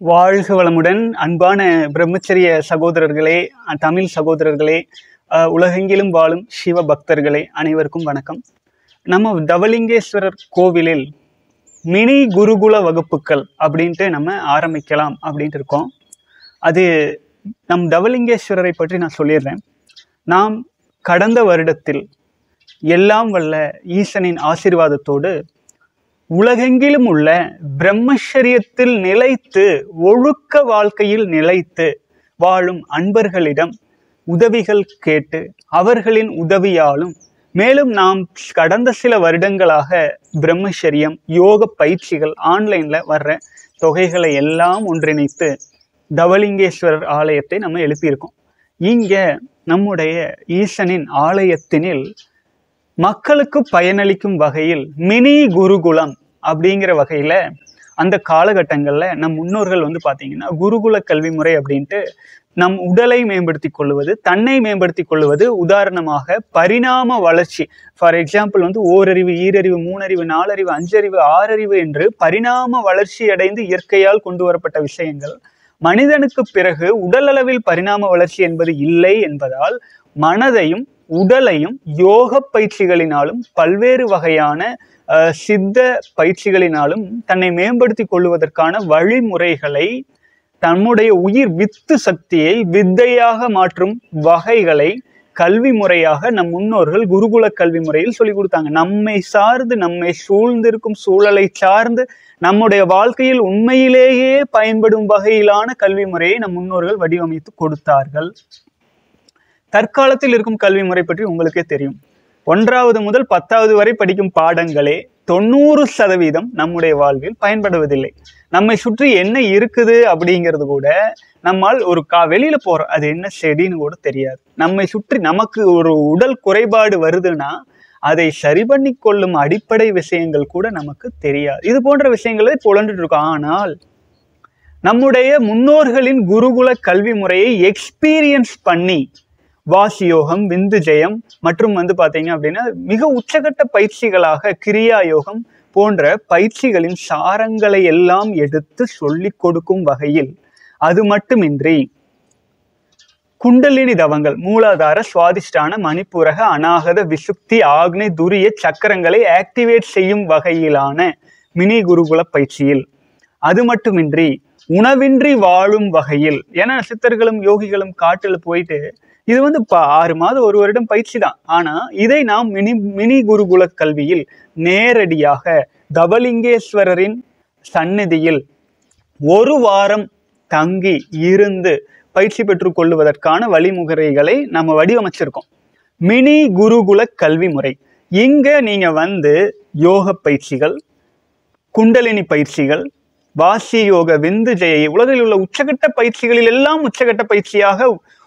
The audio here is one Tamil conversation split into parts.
வாழ்க வளமுடன் அன்பான பிரம்மச்சரிய சகோதரர்களே அஹ், தமிழ் சகோதரர்களே அஹ், உலகெங்கிலும் வாழும் சிவ பக்தர்களே அனைவருக்கும் வணக்கம் நம்ம தவலிங்கேஸ்வரர் கோவிலில் மினி குருகுல வகுப்புகள் அப்படின்ட்டு நம்ம ஆரம்பிக்கலாம் அப்படின்ட்டு இருக்கோம் அது நம் தவலிங்கேஸ்வரரை பற்றி நான் சொல்லிடுறேன் நாம் கடந்த வருடத்தில் எல்லாம் வல்ல ஈசனின் ஆசீர்வாதத்தோடு உலகெங்கிலும் உள்ள பிரம்மச்சரியத்தில் நிலைத்து ஒழுக்க வாழ்க்கையில் நிலைத்து வாழும் அன்பர்களிடம் உதவிகள் கேட்டு அவர்களின் உதவியாலும் மேலும் நாம் கடந்த சில வருடங்களாக பிரம்மச்சரியம் யோக பயிற்சிகள் ஆன்லைன்ல வர்ற தொகைகளை எல்லாம் ஒன்றிணைத்து தவலிங்கேஸ்வரர் ஆலயத்தை நம்ம எழுப்பியிருக்கோம் இங்க நம்முடைய ஈசனின் ஆலயத்தினில் மக்களுக்கு பயனளிக்கும் வகையில் மினி குருகுலம் அப்படிங்கிற வகையில் அந்த காலகட்டங்களில் நம் முன்னோர்கள் வந்து பார்த்தீங்கன்னா குருகுல கல்வி முறை அப்படின்ட்டு நம் உடலை மேம்படுத்தி கொள்வது தன்னை மேம்படுத்தி கொள்வது உதாரணமாக பரிணாம வளர்ச்சி ஃபார் எக்ஸாம்பிள் வந்து ஓரறிவு ஈரறிவு மூணறிவு நாலறிவு அஞ்சறிவு ஆறறிவு என்று பரிணாம வளர்ச்சி அடைந்து இயற்கையால் கொண்டு வரப்பட்ட விஷயங்கள் மனிதனுக்கு பிறகு உடல் அளவில் பரிணாம வளர்ச்சி என்பது இல்லை என்பதால் மனதையும் உடலையும் யோக பயிற்சிகளினாலும் பல்வேறு வகையான அஹ், சித்த பயிற்சிகளினாலும் தன்னை மேம்படுத்தி கொள்வதற்கான வழிமுறைகளை தன்னுடைய உயிர் வித்து சக்தியை வித்தையாக மாற்றும் வகைகளை கல்வி முறையாக நம் முன்னோர்கள் குருகுல கல்வி முறையில் சொல்லி கொடுத்தாங்க நம்மை சார்ந்து நம்மை சூழ்ந்திருக்கும் சூழலை சார்ந்து நம்முடைய வாழ்க்கையில் உண்மையிலேயே பயன்படும் வகையிலான கல்வி முறையை நம் முன்னோர்கள் வடிவமைத்து கொடுத்தார்கள் தற்காலத்தில் இருக்கும் கல்வி முறை பற்றி உங்களுக்கே தெரியும் ஒன்றாவது முதல் பத்தாவது வரை படிக்கும் பாடங்களே தொண்ணூறு சதவீதம் நம்முடைய வாழ்வில் பயன்படுவதில்லை நம்மை சுற்றி என்ன இருக்குது அப்படிங்கிறது கூட நம்மால் ஒரு கா வெளியில போறோம் அது என்ன செடின்னு கூட தெரியாது நம்மை சுற்றி நமக்கு ஒரு உடல் குறைபாடு வருதுன்னா அதை சரி பண்ணி கொள்ளும் அடிப்படை விஷயங்கள் கூட நமக்கு தெரியாது இது போன்ற விஷயங்களை புலண்டுட்டு இருக்கோம் ஆனால் நம்முடைய முன்னோர்களின் குருகுல கல்வி முறையை எக்ஸ்பீரியன்ஸ் பண்ணி வாசி யோகம் விந்து ஜெயம் மற்றும் வந்து பார்த்தீங்க அப்படின்னா மிக உச்சகட்ட பயிற்சிகளாக கிரியா யோகம் போன்ற பயிற்சிகளின் சாரங்களை எல்லாம் எடுத்து சொல்லிக் கொடுக்கும் வகையில் அது மட்டுமின்றி குண்டலினி தவங்கள் மூலாதார சுவாதிஷ்டான மணிப்புரக அநாகத விசுக்தி ஆக்னி துரிய சக்கரங்களை ஆக்டிவேட் செய்யும் வகையிலான மினி குருகுல பயிற்சியில் அது மட்டுமின்றி உணவின்றி வாழும் வகையில் ஏன்னா சித்தர்களும் யோகிகளும் காட்டுல போயிட்டு இது வந்து இப்போ ஆறு மாதம் ஒரு வருடம் பயிற்சி தான் ஆனா இதை நாம் மினி மினி குருகுல கல்வியில் நேரடியாக தவலிங்கேஸ்வரரின் சந்நிதியில் ஒரு வாரம் தங்கி இருந்து பயிற்சி பெற்றுக் கொள்வதற்கான வழிமுறைகளை நம்ம வடிவமைச்சிருக்கோம் மினி குருகுல கல்வி முறை இங்க நீங்க வந்து யோக பயிற்சிகள் குண்டலினி பயிற்சிகள் வாசி யோக விந்து ஜெய உலகில் உள்ள உச்சகட்ட பயிற்சிகளில் எல்லாம் உச்சகட்ட பயிற்சியாக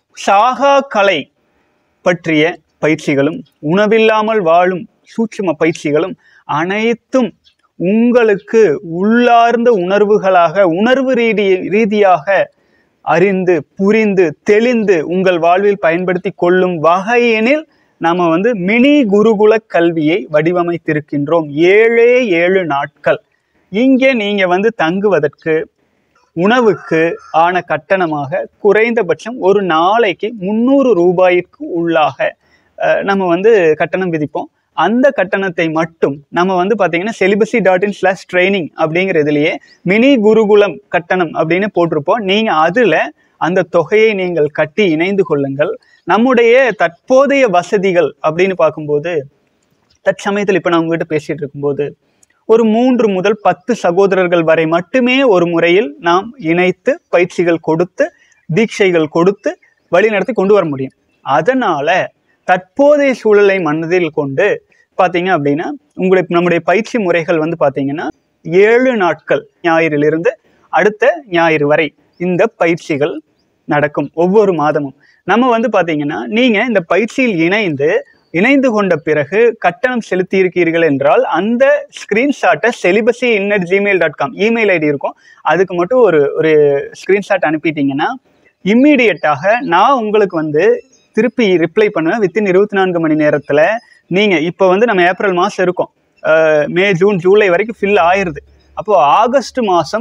சாகா கலை பற்றிய பயிற்சிகளும் உணவில்லாமல் வாழும் சூட்சும பயிற்சிகளும் அனைத்தும் உங்களுக்கு உள்ளார்ந்த உணர்வுகளாக உணர்வு ரீதி ரீதியாக அறிந்து புரிந்து தெளிந்து உங்கள் வாழ்வில் பயன்படுத்தி கொள்ளும் வகையினில் நாம வந்து மினி குருகுல கல்வியை வடிவமைத்திருக்கின்றோம் ஏழே ஏழு நாட்கள் இங்கே நீங்க வந்து தங்குவதற்கு உணவுக்கு ஆன கட்டணமாக குறைந்தபட்சம் ஒரு நாளைக்கு முந்நூறு ரூபாய்க்கு உள்ளாக அஹ், நம்ம வந்து கட்டணம் விதிப்போம் அந்த கட்டணத்தை மட்டும் நம்ம வந்து பார்த்தீங்கன்னா செலிபசி டாட் இன் ஸ்லாஷ் ட்ரைனிங் அப்படிங்கிற இதுலேயே மினி குருகுலம் கட்டணம் அப்படின்னு போட்டிருப்போம் நீங்கள் அதில் அந்த தொகையை நீங்கள் கட்டி இணைந்து கொள்ளுங்கள் நம்முடைய தற்போதைய வசதிகள் அப்படின்னு பார்க்கும்போது தற்சமயத்தில் இப்போ நான் உங்ககிட்ட பேசிட்டு இருக்கும்போது ஒரு மூன்று முதல் பத்து சகோதரர்கள் வரை மட்டுமே ஒரு முறையில் நாம் இணைத்து பயிற்சிகள் கொடுத்து தீட்சைகள் கொடுத்து வழிநடத்தி கொண்டு வர முடியும் அதனால தற்போதைய சூழலை மனதில் கொண்டு பார்த்தீங்க அப்படின்னா உங்களுடைய நம்முடைய பயிற்சி முறைகள் வந்து பார்த்தீங்கன்னா ஏழு நாட்கள் ஞாயிறிலிருந்து அடுத்த ஞாயிறு வரை இந்த பயிற்சிகள் நடக்கும் ஒவ்வொரு மாதமும் நம்ம வந்து பார்த்தீங்கன்னா நீங்கள் இந்த பயிற்சியில் இணைந்து இணைந்து கொண்ட பிறகு கட்டணம் செலுத்தி இருக்கீர்கள் என்றால் அந்த ஸ்கிரீன்ஷாட்டை செலிபஸி in at Gmail dot com email ID இருக்கும் அதுக்கு மட்டும் ஒரு ஒரு ஸ்கிரீன்ஷாட் அனுப்பிட்டீங்கன்னா இம்மீடியட்டாக நான் உங்களுக்கு வந்து திருப்பி ரிப்ளை பண்ணுவேன் வித்தின் இருபத்தி நான்கு மணி நேரத்தில் நீங்கள் இப்போ வந்து நம்ம ஏப்ரல் மாதம் இருக்கோம் அஹ் மே ஜூன் ஜூலை வரைக்கும் ஃபில் ஆயிருது அப்போ ஆகஸ்ட் மாதம்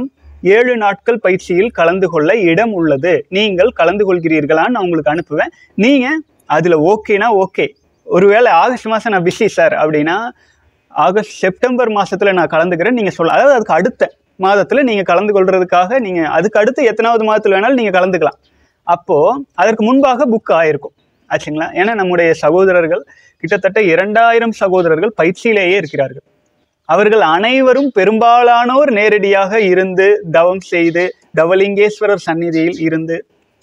ஏழு நாட்கள் பயிற்சியில் கலந்து கொள்ள இடம் உள்ளது நீங்கள் கலந்து கொள்கிறீர்களான்னு நான் உங்களுக்கு அனுப்புவேன் நீங்கள் அதில் ஓகேனா ஓகே ஒருவேளை ஆகஸ்ட் மாதம் நான் பிஸி சார் அப்படின்னா ஆகஸ்ட் செப்டம்பர் மாதத்தில் நான் கலந்துக்கிறேன் நீங்கள் சொல்ல அதாவது அதுக்கு அடுத்த மாதத்தில் நீங்கள் கலந்து கொள்றதுக்காக நீங்கள் அதுக்கு அடுத்து எத்தனாவது மாதத்தில் வேணாலும் நீங்கள் கலந்துக்கலாம் அப்போது அதற்கு முன்பாக புக் ஆயிருக்கும் ஆச்சுங்களா ஏன்னா நம்முடைய சகோதரர்கள் கிட்டத்தட்ட இரண்டாயிரம் சகோதரர்கள் பயிற்சியிலேயே இருக்கிறார்கள் அவர்கள் அனைவரும் பெரும்பாலானோர் நேரடியாக இருந்து தவம் செய்து தவலிங்கேஸ்வரர் சந்நிதியில் இருந்து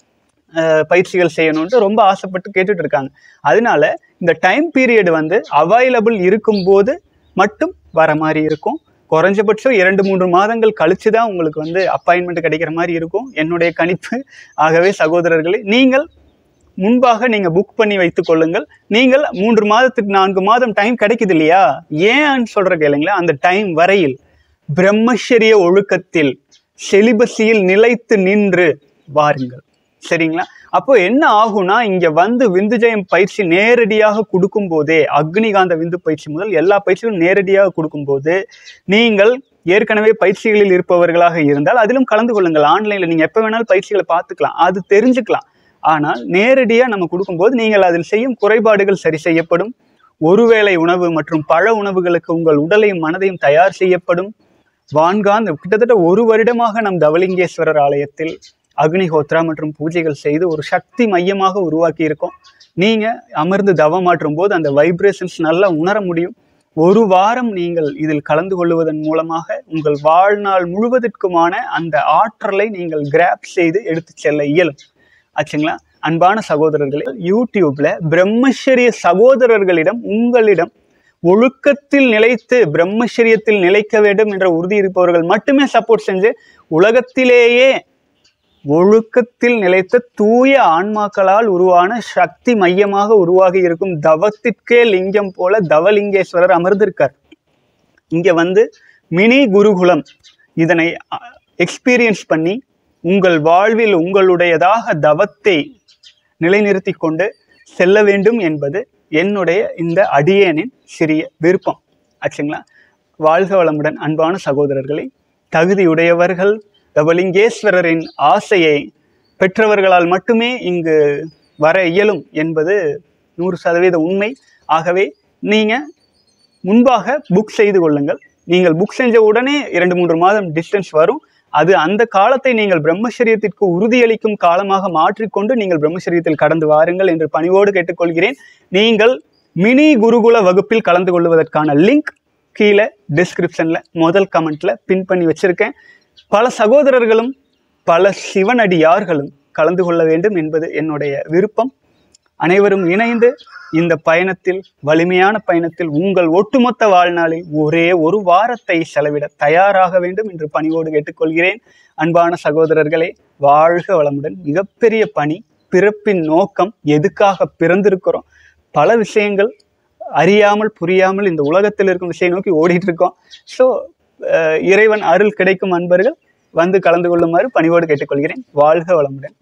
அஹ், பயிற்சிகள் செய்யணும்ட்டு ரொம்ப ஆசைப்பட்டு கேட்டுட்டு இருக்காங்க அதனால இந்த டைம் பீரியட் வந்து அவைலபிள் இருக்கும்போது மட்டும் வர மாதிரி இருக்கும் குறைஞ்சபட்சம் இரண்டு மூன்று மாதங்கள் கழிச்சு தான் உங்களுக்கு வந்து அப்பாயின்மெண்ட் கிடைக்கிற மாதிரி இருக்கும் என்னுடைய கணிப்பு ஆகவே சகோதரர்களே நீங்கள் முன்பாக நீங்க புக் பண்ணி வைத்துக் கொள்ளுங்கள் நீங்கள் மூன்று மாதத்துக்கு நான்கு மாதம் டைம் கிடைக்குது இல்லையா ஏன்னு சொல்ற கேளுங்களேன் அந்த டைம் வரையில் பிரம்மச்சரிய ஒழுக்கத்தில் செலிபஸியில் நிலைத்து நின்று வாருங்கள் சரிங்களா அப்போ என்ன ஆகும்னா இங்க வந்து விந்து ஜெயம் பயிற்சி நேரடியாக கொடுக்கும் போதே அக்னிகாந்த விந்து பயிற்சி முதல் எல்லா பயிற்சிகளும் நேரடியாக கொடுக்கும்போது நீங்கள் ஏற்கனவே பயிற்சிகளில் இருப்பவர்களாக இருந்தால் அதிலும் கலந்து கொள்ளுங்கள் ஆன்லைன்ல நீங்க எப்ப வேணாலும் பயிற்சிகளை பார்த்துக்கலாம் அது தெரிஞ்சுக்கலாம் ஆனால் நேரடியாக நம்ம கொடுக்கும்போது நீங்கள் அதில் செய்யும் குறைபாடுகள் சரி செய்யப்படும் ஒருவேளை உணவு மற்றும் பழ உணவுகளுக்கு உங்கள் உடலையும் மனதையும் தயார் செய்யப்படும் வான்காந்த கிட்டத்தட்ட ஒரு வருடமாக நம் தவலிங்கேஸ்வரர் ஆலயத்தில் அக்னிஹோத்ரா மற்றும் பூஜைகள் செய்து ஒரு சக்தி மையமாக உருவாக்கி இருக்கோம் நீங்க அமர்ந்து தவம் மாற்றும் போது அந்த வைப்ரேஷன்ஸ் நல்லா உணர முடியும் ஒரு வாரம் நீங்கள் இதில் கலந்து கொள்வதன் மூலமாக உங்கள் வாழ்நாள் முழுவதற்குமான அந்த ஆற்றலை நீங்கள் கிராப் செய்து எடுத்து செல்ல இயலும் ஆச்சுங்களா அன்பான சகோதரர்களே யூடியூப்ல பிரம்மச்சரிய சகோதரர்களிடம் உங்களிடம் ஒழுக்கத்தில் நிலைத்து பிரம்மச்சரியத்தில் நிலைக்க வேண்டும் என்ற உறுதி இருப்பவர்கள் மட்டுமே சப்போர்ட் செஞ்சு உலகத்திலேயே ஒழுக்கத்தில் நிலைத்த தூய ஆன்மாக்களால் உருவான சக்தி மையமாக உருவாகி இருக்கும் தவத்திற்கே லிங்கம் போல தவலிங்கேஸ்வரர் அமர்ந்திருக்கார் இங்க வந்து மினி குருகுலம் இதனை எக்ஸ்பீரியன்ஸ் பண்ணி உங்கள் வாழ்வில் உங்களுடையதாக தவத்தை நிலைநிறுத்தி கொண்டு செல்ல வேண்டும் என்பது என்னுடைய இந்த அடியேனின் சிறிய விருப்பம் ஆச்சுங்களா வாழ்க வளமுடன் அன்பான சகோதரர்களே தகுதியுடையவர்கள் தவலிங்கேஸ்வரரின் ஆசையை பெற்றவர்களால் மட்டுமே இங்கு வர இயலும் என்பது நூறு சதவீத உண்மை ஆகவே நீங்கள் முன்பாக புக் செய்து கொள்ளுங்கள் நீங்கள் புக் செஞ்ச உடனே இரண்டு மூன்று மாதம் டிஸ்டன்ஸ் வரும் அது அந்த காலத்தை நீங்கள் பிரம்மச்சரியத்திற்கு உறுதியளிக்கும் காலமாக மாற்றிக்கொண்டு நீங்கள் பிரம்மச்சரியத்தில் கடந்து வாருங்கள் என்று பணிவோடு கேட்டுக்கொள்கிறேன் நீங்கள் மினி குருகுல வகுப்பில் கலந்து கொள்வதற்கான லிங்க் கீழே டிஸ்கிரிப்ஷன்ல முதல் கமெண்ட்ல பின் பண்ணி வச்சிருக்கேன் பல சகோதரர்களும் பல சிவனடியார்களும் கலந்து கொள்ள வேண்டும் என்பது என்னுடைய விருப்பம் அனைவரும் இணைந்து இந்த பயணத்தில் வலிமையான பயணத்தில் உங்கள் ஒட்டுமொத்த வாழ்நாளை ஒரே ஒரு வாரத்தை செலவிட தயாராக வேண்டும் என்று பணிவோடு கேட்டுக்கொள்கிறேன் அன்பான சகோதரர்களே வாழ்க வளமுடன் மிகப்பெரிய பணி பிறப்பின் நோக்கம் எதுக்காக பிறந்திருக்கிறோம் பல விஷயங்கள் அறியாமல் புரியாமல் இந்த உலகத்தில் இருக்கும் விஷயம் நோக்கி ஓடிட்டு இருக்கோம் ஸோ இறைவன் அருள் கிடைக்கும் அன்பர்கள் வந்து கலந்து கொள்ளுமாறு பணிவோடு கேட்டுக்கொள்கிறேன் வாழ்க வளமுடன்